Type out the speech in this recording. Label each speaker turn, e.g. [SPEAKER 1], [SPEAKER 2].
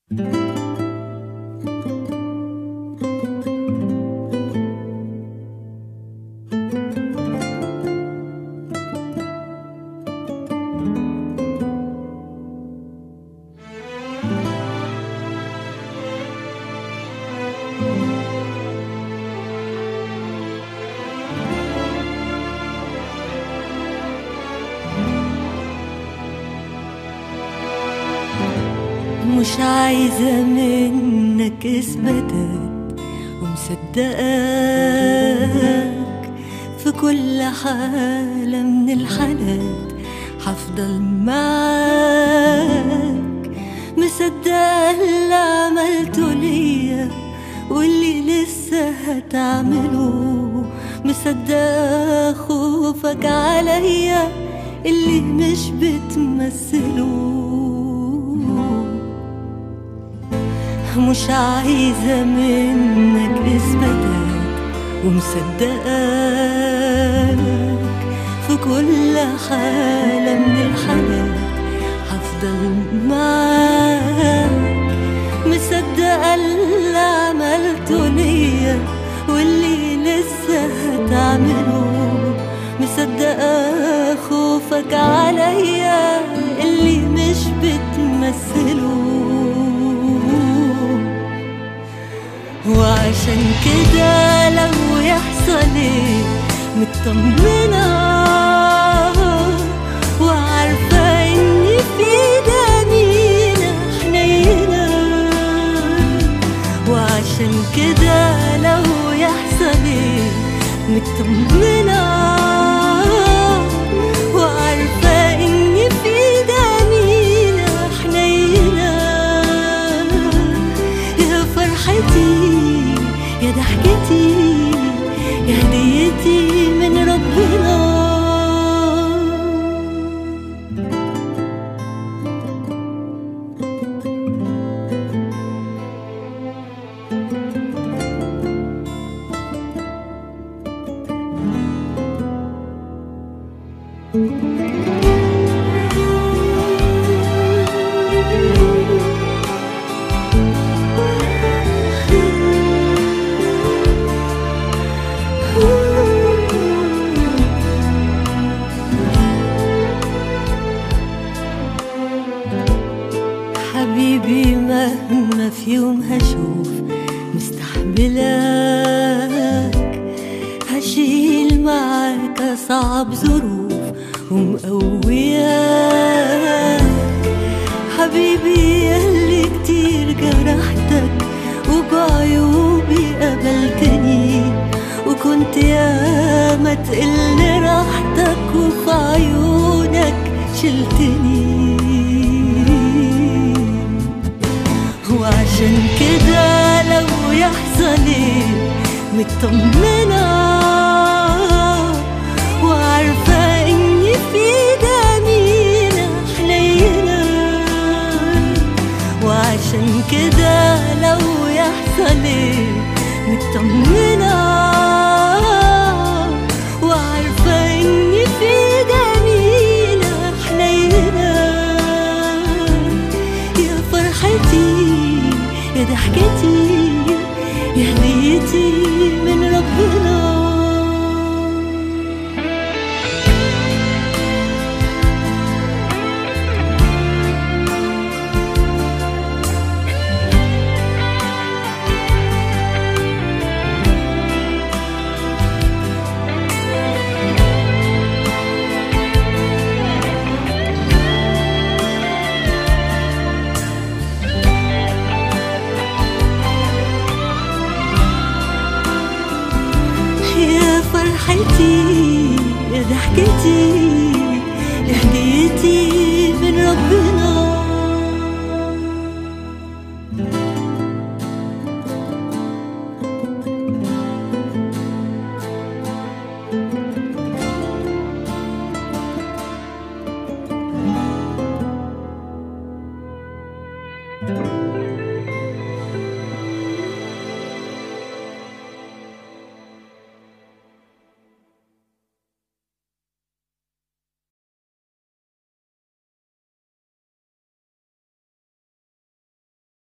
[SPEAKER 1] مش عايزة منك اثباتات ومصدقاك في كل حالة من الحالات حفضل معاك مصدقة اللي عملته ليا واللي لسه هتعمله مصدقة خوفك عليا اللي مش بتمثله مش عايزة منك إثباتات ومصدقاك في كل حالة من الحالات هفضل معاك مصدقة اللي عملته ليا واللي لسه هتعمله مصدقة خوفك عليا اللي مش بتمثله وعشان كده لو يحصل ايه مطمنة وعارفة اني في دمينا حنينة وعشان كده لو يحصل ايه مطمنة وعارفة اني في دمينا حنينة يا فرحتي يا ضحكتي يا هديتي من ربنا حبيبي مهما في يوم هشوف مستحملك هشيل معاك أصعب ظروف ومقوياك حبيبي ياللي كتير جرحتك وبعيوبي قبلتني وكنت ياما تقل راحتك وفي عيونك شلتني وعشان كده لو يحصل ايه مطمنة وعارفة اني في دمينا حنينة وعشان كده لو يحصل ايه مطمنة وعارفة اني في دمينا حنينة يا فرحتي يا ضحكتي يا هديتي من ربنا يا فرحتي يا ضحكتي يا هديتي من ربنا
[SPEAKER 2] thank you